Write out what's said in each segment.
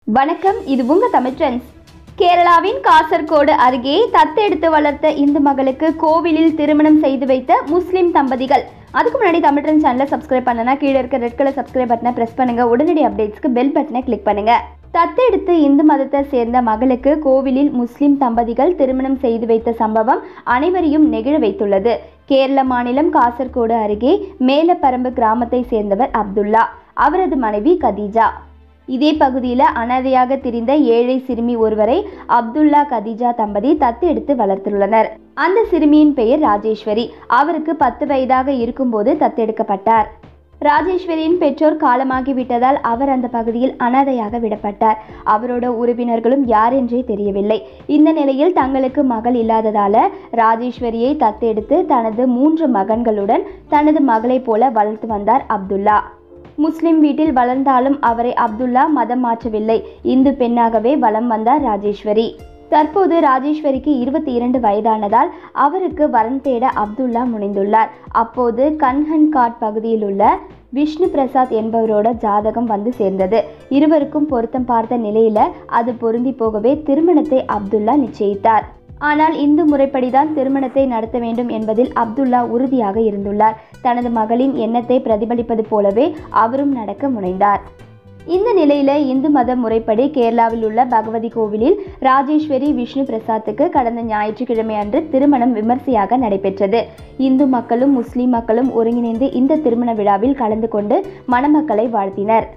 வணக்கம் இது உங்க தமிழ் ட்ரெண்ட்ஸ் கேரளாவின் காசர்கோடு அருகே தத்தெடுத்து வளர்த்த இந்து மகளுக்கு கோவிலில் திருமணம் செய்து வைத்த முஸ்லிம் தம்பதிகள் அதுக்கு முன்னாடி தமிழ் ட்ரெண்ட்ஸ் சேனலை சப்ஸ்கிரைப் பண்ணனா கீழே இருக்க ரெட் கலர் சப்ஸ்கிரைப் பட்டனை பிரஸ் பண்ணுங்க உடனடி அப்டேட்ஸ்க்கு பெல் பட்டனை கிளிக் பண்ணுங்க தத்தெடுத்து இந்து மதத்தை சேர்ந்த மகளுக்கு கோவிலில் முஸ்லிம் தம்பதிகள் திருமணம் செய்து வைத்த சம்பவம் அனைவரையும் நெகிழ வைத்துள்ளது கேரள மாநிலம் காசர்கோடு அருகே மேலப்பரம்பு கிராமத்தை சேர்ந்தவர் அப்துல்லா அவரது மனைவி கதீஜா இதே பகுதியில் அனாதையாக திரிந்த ஏழை சிறுமி ஒருவரை அப்துல்லா கதீஜா தம்பதி தத்து எடுத்து வளர்த்துள்ளனர் அந்த சிறுமியின் பெயர் ராஜேஸ்வரி அவருக்கு பத்து வயதாக இருக்கும்போது தத்தெடுக்கப்பட்டார் ராஜேஸ்வரியின் பெற்றோர் காலமாகிவிட்டதால் அவர் அந்த பகுதியில் அனாதையாக விடப்பட்டார் அவரோட உறவினர்களும் யார் என்றே தெரியவில்லை இந்த நிலையில் தங்களுக்கு மகள் இல்லாததால ராஜேஸ்வரியை தத்தெடுத்து தனது மூன்று மகன்களுடன் தனது மகளைப் போல வளர்த்து வந்தார் அப்துல்லா முஸ்லிம் வீட்டில் வளர்ந்தாலும் அவரை அப்துல்லா மதம் மாற்றவில்லை இந்து பெண்ணாகவே வலம் வந்தார் ராஜேஸ்வரி தற்போது ராஜேஸ்வரிக்கு இருபத்தி இரண்டு வயதானதால் அவருக்கு வரன் தேட அப்துல்லா முனைந்துள்ளார் அப்போது கன்ஹன்காட் பகுதியில் உள்ள விஷ்ணு பிரசாத் என்பவரோட ஜாதகம் வந்து சேர்ந்தது இருவருக்கும் பொருத்தம் பார்த்த நிலையில அது பொருந்தி போகவே திருமணத்தை அப்துல்லா நிச்சயித்தார் ஆனால் இந்து முறைப்படிதான் திருமணத்தை நடத்த வேண்டும் என்பதில் அப்துல்லா உறுதியாக இருந்துள்ளார் தனது மகளின் எண்ணத்தை பிரதிபலிப்பது போலவே அவரும் நடக்க முனைந்தார் இந்த நிலையில இந்து மத முறைப்படி கேரளாவில் உள்ள பகவதி கோவிலில் ராஜேஸ்வரி விஷ்ணு பிரசாத்துக்கு கடந்த ஞாயிற்றுக்கிழமை அன்று திருமணம் விமர்சையாக நடைபெற்றது இந்து மக்களும் முஸ்லிம் மக்களும் ஒருங்கிணைந்து இந்த திருமண விழாவில் கலந்து கொண்டு மணமக்களை வாழ்த்தினர்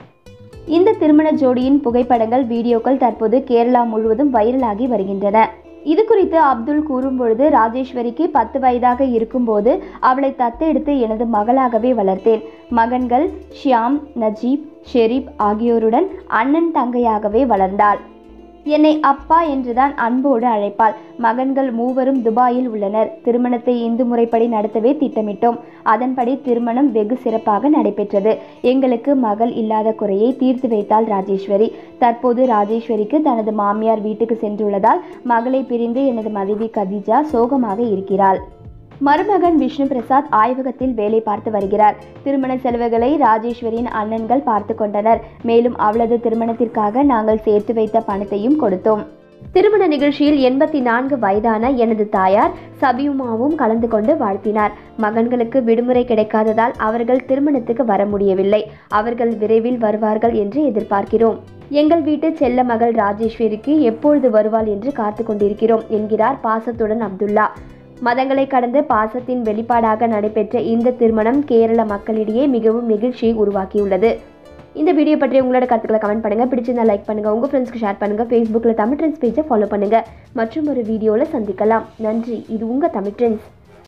இந்த திருமண ஜோடியின் புகைப்படங்கள் வீடியோக்கள் தற்போது கேரளா முழுவதும் வைரலாகி வருகின்றன இது குறித்து அப்துல் கூறும்பொழுது ராஜேஸ்வரிக்கு பத்து வயதாக இருக்கும்போது அவளை தத்தெடுத்து எனது மகளாகவே வளர்த்தேன் மகன்கள் ஷியாம் நஜீப் ஷெரீப் ஆகியோருடன் அண்ணன் தங்கையாகவே வளர்ந்தாள் என்னை அப்பா என்றுதான் அன்போடு அழைப்பாள் மகன்கள் மூவரும் துபாயில் உள்ளனர் திருமணத்தை இந்து முறைப்படி நடத்தவே திட்டமிட்டோம் அதன்படி திருமணம் வெகு சிறப்பாக நடைபெற்றது எங்களுக்கு மகள் இல்லாத குறையை தீர்த்து வைத்தாள் ராஜேஸ்வரி தற்போது ராஜேஸ்வரிக்கு தனது மாமியார் வீட்டுக்கு சென்றுள்ளதால் மகளை பிரிந்து எனது மனைவி கதிஜா சோகமாக இருக்கிறாள் மருமகன் விஷ்ணு பிரசாத் ஆய்வகத்தில் வேலை பார்த்து வருகிறார் திருமண செலவுகளை ராஜேஸ்வரியின் அண்ணன்கள் பார்த்து கொண்டனர் மேலும் அவளது திருமணத்திற்காக நாங்கள் சேர்த்து வைத்த பணத்தையும் கொடுத்தோம் திருமண நிகழ்ச்சியில் எண்பத்தி நான்கு வயதான எனது தாயார் சபியுமாவும் கலந்து கொண்டு வாழ்த்தினார் மகன்களுக்கு விடுமுறை கிடைக்காததால் அவர்கள் திருமணத்துக்கு வர முடியவில்லை அவர்கள் விரைவில் வருவார்கள் என்று எதிர்பார்க்கிறோம் எங்கள் வீட்டு செல்ல மகள் ராஜேஸ்வரிக்கு எப்பொழுது வருவாள் என்று காத்து கொண்டிருக்கிறோம் என்கிறார் பாசத்துடன் அப்துல்லா மதங்களை கடந்து பாசத்தின் வெளிப்பாடாக நடைபெற்ற இந்த திருமணம் கேரள மக்களிடையே மிகவும் நெகிழ்ச்சியை உருவாக்கியுள்ளது இந்த வீடியோ பற்றி உங்களோட கருத்துக்களை கமெண்ட் பண்ணுங்க பிடிச்சிருந்தா லைக் பண்ணுங்க உங்க ஃப்ரெண்ட்ஸ்க்கு ஷேர் பண்ணுங்க ஃபேஸ்புக்கில் தமிழ் ட்ரெண்ட்ஸ் பேஜை ஃபாலோ பண்ணுங்க மற்றும் ஒரு வீடியோவில் சந்திக்கலாம் நன்றி இது உங்க தமிழ் ட்ரெண்ட்ஸ்